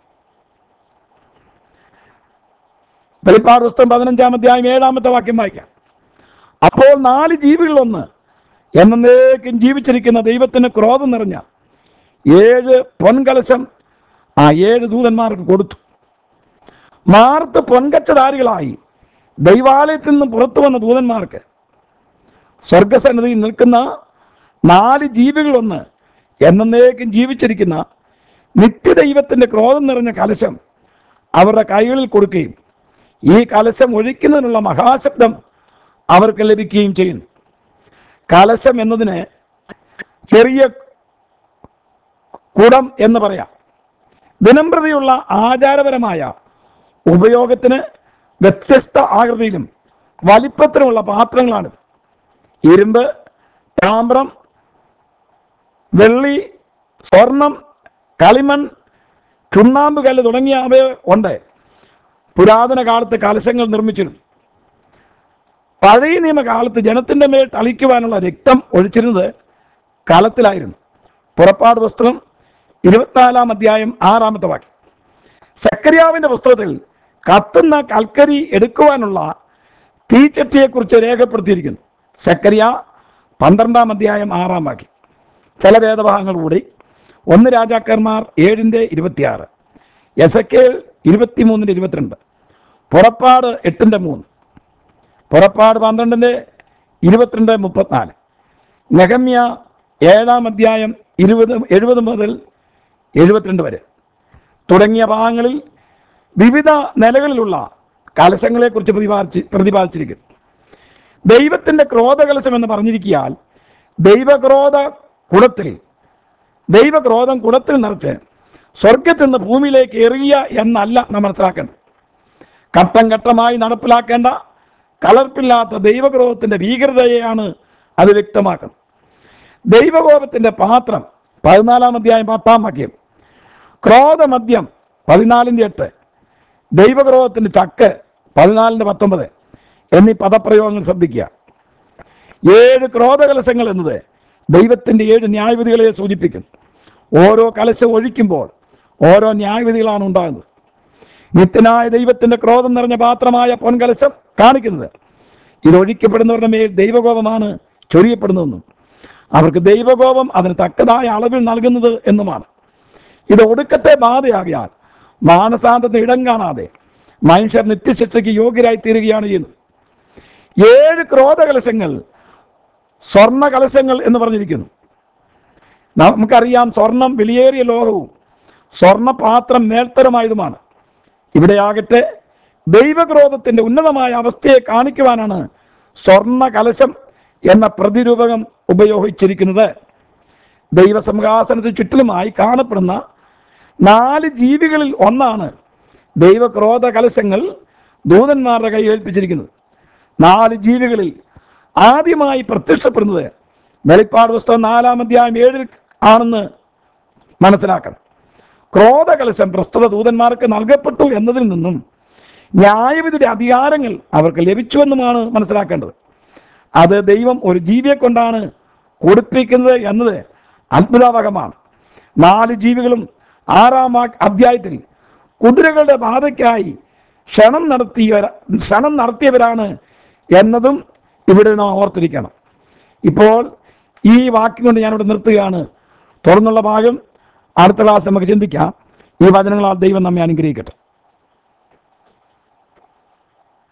വെളിപ്പാട് പുസ്തകം പതിനഞ്ചാം അധ്യായം ഏഴാമത്തെ വാക്യം വായിക്കാം അപ്പോൾ നാല് ജീവികളൊന്ന് എന്നേക്കും ജീവിച്ചിരിക്കുന്ന ദൈവത്തിന് ക്രോധം നിറഞ്ഞ ഏഴ് പൊൻകലശം ആ ഏഴ് ദൂതന്മാർക്ക് കൊടുത്തു മാർത്ത് പൊൻകച്ചധാരികളായി ദൈവാലയത്തിൽ നിന്ന് പുറത്തു വന്ന ദൂതന്മാർക്ക് സ്വർഗസന്നിധിയിൽ നിൽക്കുന്ന നാല് ജീവികളൊന്ന് എന്നേക്കും ജീവിച്ചിരിക്കുന്ന നിത്യദൈവത്തിൻ്റെ ക്രോധം നിറഞ്ഞ കലശം അവരുടെ കൈകളിൽ കൊടുക്കുകയും ഈ കലശം ഒഴിക്കുന്നതിനുള്ള മഹാശബ്ദം അവർക്ക് ലഭിക്കുകയും ചെയ്യുന്നു കലശം എന്നതിന് ചെറിയ കുടം എന്ന് പറയാം ദിനംപ്രതിയുള്ള ആചാരപരമായ ഉപയോഗത്തിന് വ്യത്യസ്ത ആകൃതിയിലും വലിപ്പത്തിലുമുള്ള പാത്രങ്ങളാണിത് ഇരുമ്പ് താമ്രം വെള്ളി സ്വർണം കളിമൺ ചുണ്ണാമ്പ് കല്ല് തുടങ്ങിയ അവ കൊണ്ട് പുരാതന കാലത്ത് കലശങ്ങൾ നിർമ്മിച്ചിരുന്നു പഴയ നിയമകാലത്ത് ജനത്തിൻ്റെ മേൽ തളിക്കുവാനുള്ള രക്തം ഒഴിച്ചിരുന്നത് കലത്തിലായിരുന്നു പുറപ്പാട് പുസ്തകം ഇരുപത്തിനാലാം അധ്യായം ആറാമത്തെ വാക്യം സക്കരിയാവിൻ്റെ പുസ്തകത്തിൽ കത്തുന്ന കൽക്കരി എടുക്കുവാനുള്ള തീച്ചട്ടിയെക്കുറിച്ച് രേഖപ്പെടുത്തിയിരിക്കുന്നു സക്കരിയ പന്ത്രണ്ടാം അധ്യായം ആറാം വാക്യം ചില വേദഭാഗങ്ങൾ കൂടി ഒന്ന് രാജാക്കന്മാർ ഏഴിൻ്റെ ഇരുപത്തിയാറ് എസക്കേൽ ഇരുപത്തിമൂന്നിൻ്റെ ഇരുപത്തിരണ്ട് പുറപ്പാട് എട്ടിൻ്റെ മൂന്ന് പുറപ്പാട് പന്ത്രണ്ടിൻ്റെ ഇരുപത്തിരണ്ട് മുപ്പത്തിനാല് നെഹമ്യ ഏഴാം അധ്യായം ഇരുപത് എഴുപത് മുതൽ എഴുപത്തിരണ്ട് വരെ തുടങ്ങിയ ഭാഗങ്ങളിൽ വിവിധ നിലകളിലുള്ള കലശങ്ങളെക്കുറിച്ച് പ്രതിപാദിച്ച് പ്രതിപാദിച്ചിരിക്കുന്നു ദൈവത്തിൻ്റെ ക്രോധകലശം എന്ന് പറഞ്ഞിരിക്കിയാൽ ദൈവക്രോധ കുടത്തിൽ ദൈവക്രോധം കുടത്തിൽ നിറച്ച് സ്വർഗത്തിൽ നിന്ന് ഭൂമിയിലേക്ക് എറിയ എന്നല്ല നാം മനസ്സിലാക്കേണ്ടത് ഘട്ടം ഘട്ടമായി നടപ്പിലാക്കേണ്ട കലർപ്പില്ലാത്ത ദൈവക്രോധത്തിൻ്റെ ഭീകരതയെയാണ് അത് വ്യക്തമാക്കുന്നത് ദൈവകോപത്തിൻ്റെ പാത്രം പതിനാലാം അധ്യായം പത്താം വാക്യം ക്രോധമദ്യം പതിനാലിൻ്റെ എട്ട് ദൈവക്രോധത്തിൻ്റെ ചക്ക് പതിനാലിൻ്റെ പത്തൊമ്പത് എന്നീ പദപ്രയോഗങ്ങൾ ശ്രദ്ധിക്കുക ഏഴ് ക്രോധകലശങ്ങൾ എന്നത് ദൈവത്തിൻ്റെ ഏഴ് ന്യായവിധികളെ സൂചിപ്പിക്കുന്നു ഓരോ കലശം ഒഴിക്കുമ്പോൾ ഓരോ ന്യായവിധികളാണ് ഉണ്ടാകുന്നത് നിത്യനായ ദൈവത്തിൻ്റെ ക്രോധം നിറഞ്ഞ പാത്രമായ പൊൻകലശം കാണിക്കുന്നത് ഇത് ഒഴിക്കപ്പെടുന്നവരുടെ മേൽ ദൈവകോപമാണ് ചൊരിയപ്പെടുന്നതെന്നും അവർക്ക് ദൈവകോപം അതിന് തക്കതായ അളവിൽ നൽകുന്നത് എന്നുമാണ് ഇത് ഒടുക്കത്തെ ബാധയാകിയാൽ മാനസാന്തത്തിന് ഇടം കാണാതെ മനുഷ്യർ നിത്യശിക്ഷയ്ക്ക് യോഗ്യരായി തീരുകയാണ് ചെയ്യുന്നത് ഏഴ് ക്രോധകലശങ്ങൾ സ്വർണ്ണ കലശങ്ങൾ എന്ന് പറഞ്ഞിരിക്കുന്നു നമുക്കറിയാം സ്വർണം വിലയേറിയ ലോഹവും സ്വർണ്ണ പാത്രം മേൽത്തരമായതുമാണ് ഇവിടെയാകട്ടെ ദൈവക്രോധത്തിൻ്റെ ഉന്നതമായ അവസ്ഥയെ കാണിക്കുവാനാണ് സ്വർണ്ണ കലശം എന്ന പ്രതിരൂപകം ഉപയോഗിച്ചിരിക്കുന്നത് ദൈവസിംഹാസനത്തിന് ചുറ്റിലുമായി കാണപ്പെടുന്ന നാല് ജീവികളിൽ ഒന്നാണ് ദൈവക്രോധ കലശങ്ങൾ ദൂതന്മാരുടെ കൈ ഏൽപ്പിച്ചിരിക്കുന്നത് നാല് ജീവികളിൽ ആദ്യമായി പ്രത്യക്ഷപ്പെടുന്നത് വെളിപ്പാട് പുസ്തകം നാലാം അധ്യായം ഏഴിൽ ആണെന്ന് മനസ്സിലാക്കണം ക്രോധകലശം പ്രസ്തുത ദൂതന്മാർക്ക് നൽകപ്പെട്ടു എന്നതിൽ നിന്നും ന്യായവിധിയുടെ അധികാരങ്ങൾ അവർക്ക് ലഭിച്ചുവെന്നുമാണ് മനസ്സിലാക്കേണ്ടത് അത് ദൈവം ഒരു ജീവിയെ കൊണ്ടാണ് കൊടുപ്പിക്കുന്നത് എന്നത് അത്ഭുതാവകമാണ് നാല് ജീവികളും ആറാം വാ- അധ്യായത്തിൽ കുതിരകളുടെ ബാധയ്ക്കായി ക്ഷണം നടത്തിയവർ ക്ഷണം നടത്തിയവരാണ് എന്നതും ഇവിടെ നാം ഓർത്തിരിക്കണം ഇപ്പോൾ ഈ വാക്യം കൊണ്ട് ഞാനിവിടെ നിർത്തുകയാണ് തുടർന്നുള്ള ഭാഗം അടുത്ത ക്ലാസ് നമുക്ക് ചിന്തിക്കാം ഈ വചനങ്ങളാൽ ദൈവം നമ്മെ അനുഗ്രഹിക്കട്ടെ